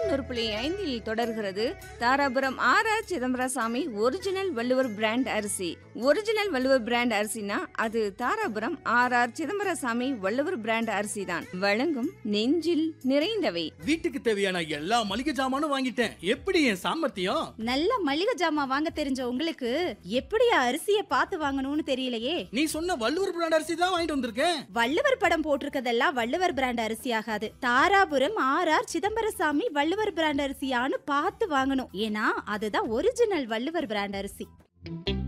நூறு புள்ளி ஐந்தில் தொடர்கிறது Dharapuram R R Chidambarasamy original Valluvar brand அரிசி ஒரிஜினல் வள்ளுவர் பிராண்ட் அரிசினா அது Dharapuram R R Chidambarasamy Valluvar brand அரிசி தான் வழங்கும் நெஞ்சில் நிறைந்தவை வீட்டுக்கு தேவையான எல்லா மளிகை ஜாமானும் வாங்கிட்டேன் எப்படி என் சாமர்த்தியம் நல்ல மளிகை ஜாமான் வாங்க தெரிஞ்ச உங்களுக்கு எப்படியா அரிசிய பார்த்து வாங்கணும்னு தெரியலையே நீ சொன்ன வள்ளுவர் பிராண்ட் அரிசி தான் வாங்கிட்டு வந்திருக்கேன் வள்ளுவர் படம் போட்டிருக்கதெல்லாம் வள்ளுவர் பிராண்ட் அரிசி ஆகாது Dharapuram R R Chidambarasamy Valluvar brand அரிசியான்னு பார்த்து வாங்கணும் ஏன்னா அதுதான் ஒரிஜினல் வள்ளுவர் பிராண்ட் அரிசி